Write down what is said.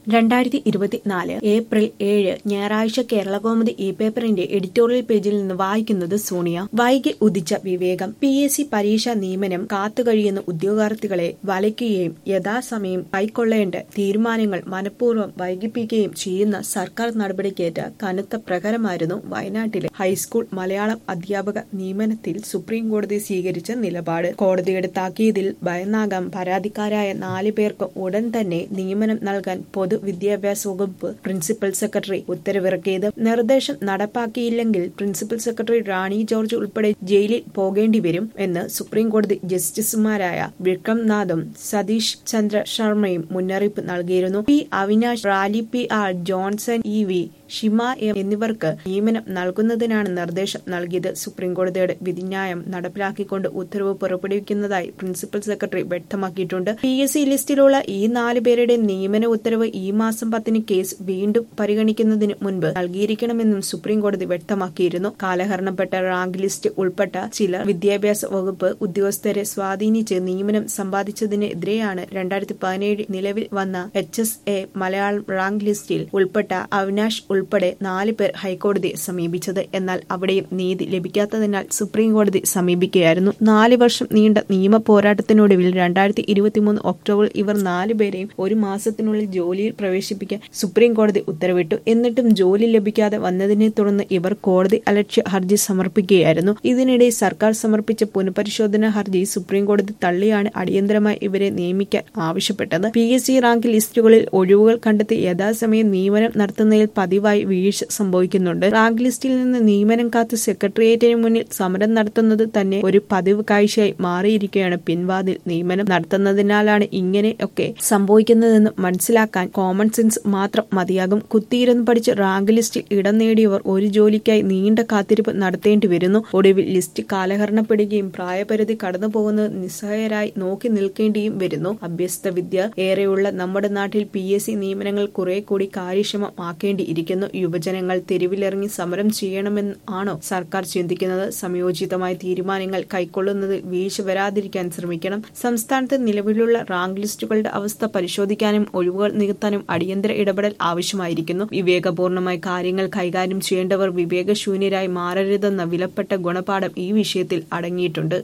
രണ്ടായിരത്തി ഇരുപത്തിനാല് ഏപ്രിൽ ഏഴ് ഞായറാഴ്ച കേരളകൗമുദി ഇ പേപ്പറിന്റെ എഡിറ്റോറിയൽ പേജിൽ നിന്ന് വായിക്കുന്നത് സോണിയ വൈകി ഉദിച്ച വിവേകം പി എസ് സി പരീക്ഷാ നിയമനം കാത്തുകഴിയുന്ന ഉദ്യോഗാർത്ഥികളെ വലയ്ക്കുകയും യഥാസമയം കൈക്കൊള്ളേണ്ട തീരുമാനങ്ങൾ മനഃപൂർവ്വം വൈകിപ്പിക്കുകയും ചെയ്യുന്ന സർക്കാർ നടപടിക്കേറ്റ കനത്ത പ്രഹരമായിരുന്നു വയനാട്ടിലെ ഹൈസ്കൂൾ മലയാളം അധ്യാപക നിയമനത്തിൽ സുപ്രീം കോടതി സ്വീകരിച്ച നിലപാട് കോടതിയുടെ താക്കീതിൽ ഭയന്നാകാം പരാതിക്കാരായ നാല് പേർക്ക് ഉടൻ തന്നെ നിയമനം നൽകാൻ പൊതുവിദ്യാഭ്യാസ വകുപ്പ് പ്രിൻസിപ്പൽ സെക്രട്ടറി ഉത്തരവിറക്കിയത് നിർദ്ദേശം നടപ്പാക്കിയില്ലെങ്കിൽ പ്രിൻസിപ്പൽ സെക്രട്ടറി റാണി ജോർജ് ഉൾപ്പെടെ ജയിലിൽ പോകേണ്ടി വരും എന്ന് സുപ്രീം കോടതി ജസ്റ്റിസുമാരായ വിക്രം നാഥും സതീഷ് ചന്ദ്ര ശർമ്മയും മുന്നറിയിപ്പ് നൽകിയിരുന്നു P Avinash Rali P R Johnson E V Shima M എന്നിവർക്ക് നിയമനം നൽകുന്നതിനാണ് നിർദ്ദേശം നൽകിയത് സുപ്രീം കോടതിയുടെ വിധിന്യായം നടപ്പിലാക്കിക്കൊണ്ട് ഉത്തരവ് പുറപ്പെടുവിക്കുന്നതായി പ്രിൻസിപ്പൽ സെക്രട്ടറി വ്യക്തമാക്കിയിട്ടുണ്ട് പി എസ് സി ലിസ്റ്റിലുള്ള ഈ നാല് പേരുടെ നിയമന ഉത്തരവ് ഈ മാസം പത്തിന് കേസ് വീണ്ടും പരിഗണിക്കുന്നതിന് മുൻപ് നൽകിയിരിക്കണമെന്നും സുപ്രീം കോടതി വ്യക്തമാക്കിയിരുന്നു കാലഹരണപ്പെട്ട റാങ്ക് ലിസ്റ്റ് ഉൾപ്പെട്ട ചില വിദ്യാഭ്യാസ വകുപ്പ് ഉദ്യോഗസ്ഥരെ സ്വാധീനിച്ച് നിയമനം സമ്പാദിച്ചതിനെതിരെയാണ് രണ്ടായിരത്തി പതിനേഴ് നിലവിൽ വന്ന H S A Malayalam rank ലിസ്റ്റിൽ ഉൾപ്പെട്ട അവിനാഷ് ഉൾപ്പെടെ നാല് പേർ ഹൈക്കോടതിയെ സമീപിച്ചത് എന്നാൽ അവിടെയും നീതി ലഭിക്കാത്തതിനാൽ സുപ്രീം കോടതി സമീപിക്കുകയായിരുന്നു നാല് വർഷം നീണ്ട നിയമ പോരാട്ടത്തിനൊടുവിൽ രണ്ടായിരത്തി ഇരുപത്തിമൂന്ന് ഒക്ടോബറിൽ ഇവർ നാലുപേരെയും ഒരു മാസത്തിനുള്ളിൽ ജോലിയിൽ പ്രവേശിപ്പിക്കാൻ സുപ്രീം കോടതി ഉത്തരവിട്ടു എന്നിട്ടും ജോലി ലഭിക്കാതെ വന്നതിനെ തുടർന്ന് ഇവർ കോടതി അലക്ഷ്യ ഹർജി സമർപ്പിക്കുകയായിരുന്നു ഇതിനിടെ സർക്കാർ സമർപ്പിച്ച പുനഃപരിശോധന ഹർജി സുപ്രീം കോടതി തള്ളിയാണ് അടിയന്തരമായി ഇവരെ നിയമിക്കാൻ ആവശ്യപ്പെട്ടത് പി എസ് സി റാങ്ക് ലിസ്റ്റുകളിൽ ഒഴിവുകൾ കണ്ടെത്തി യഥാസമയം നിയമനം നടത്തുന്നതിൽ പതിവായി വീഴ്ച സംഭവിക്കുന്നുണ്ട് റാങ്ക് ലിസ്റ്റിൽ നിന്ന് നിയമനം കാത്ത് സെക്രട്ടേറിയറ്റിന് മുന്നിൽ സമരം നടത്തുന്നത് തന്നെ ഒരു പതിവ് കാഴ്ചയായി മാറിയിരിക്കുകയാണ് പിൻവാതിൽ നിയമനം നടത്തുന്നതിനാലാണ് ഇങ്ങനെയൊക്കെ സംഭവിക്കുന്നതെന്ന് മനസ്സിലാക്കാൻ കോമൺ സെൻസ് മാത്രം മതിയാകും കുത്തിയിരുന്ന് പഠിച്ച് റാങ്ക് ലിസ്റ്റിൽ ഇടം നേടിയവർ ഒരു ജോലിക്കായി നീണ്ട കാത്തിരിപ്പ് നടത്തേണ്ടി വരുന്നു ഒടുവിൽ ലിസ്റ്റ് കാലഹരണപ്പെടുകയും പ്രായപരിധി കടന്നു പോകുന്നത് നിസ്സഹായരായി നോക്കി നിൽക്കേണ്ടിയും വരുന്നു അഭ്യസ്ത വിദ്യ ഏറെയുള്ള നമ്മുടെ നാട്ടിൽ പി എസ് സി നിയമനങ്ങൾ കുറെ കൂടി കാര്യക്ഷമമാക്കേണ്ടിയിരിക്കുന്നു യുവജനങ്ങൾ തെരുവിലിറങ്ങി സമരം ചെയ്യണമെന്ന് ആണോ സർക്കാർ ചിന്തിക്കുന്നത് സംയോജിതമായ തീരുമാനങ്ങൾ കൈക്കൊള്ളുന്നത് വീഴ്ച വരാതിരിക്കാൻ ശ്രമിക്കണം സംസ്ഥാനത്ത് നിലവിലുള്ള റാങ്ക് ലിസ്റ്റുകളുടെ അവസ്ഥ പരിശോധിക്കാനും ഒഴിവുകൾ നികത്താനും അടിയന്തര ഇടപെടൽ ആവശ്യമായിരിക്കുന്നു വിവേകപൂർണമായി കാര്യങ്ങൾ കൈകാര്യം ചെയ്യേണ്ടവർ വിവേകശൂന്യരായി മാറരുതെന്ന വിലപ്പെട്ട ഗുണപാഠം ഈ വിഷയത്തിൽ അടങ്ങിയിട്ടുണ്ട്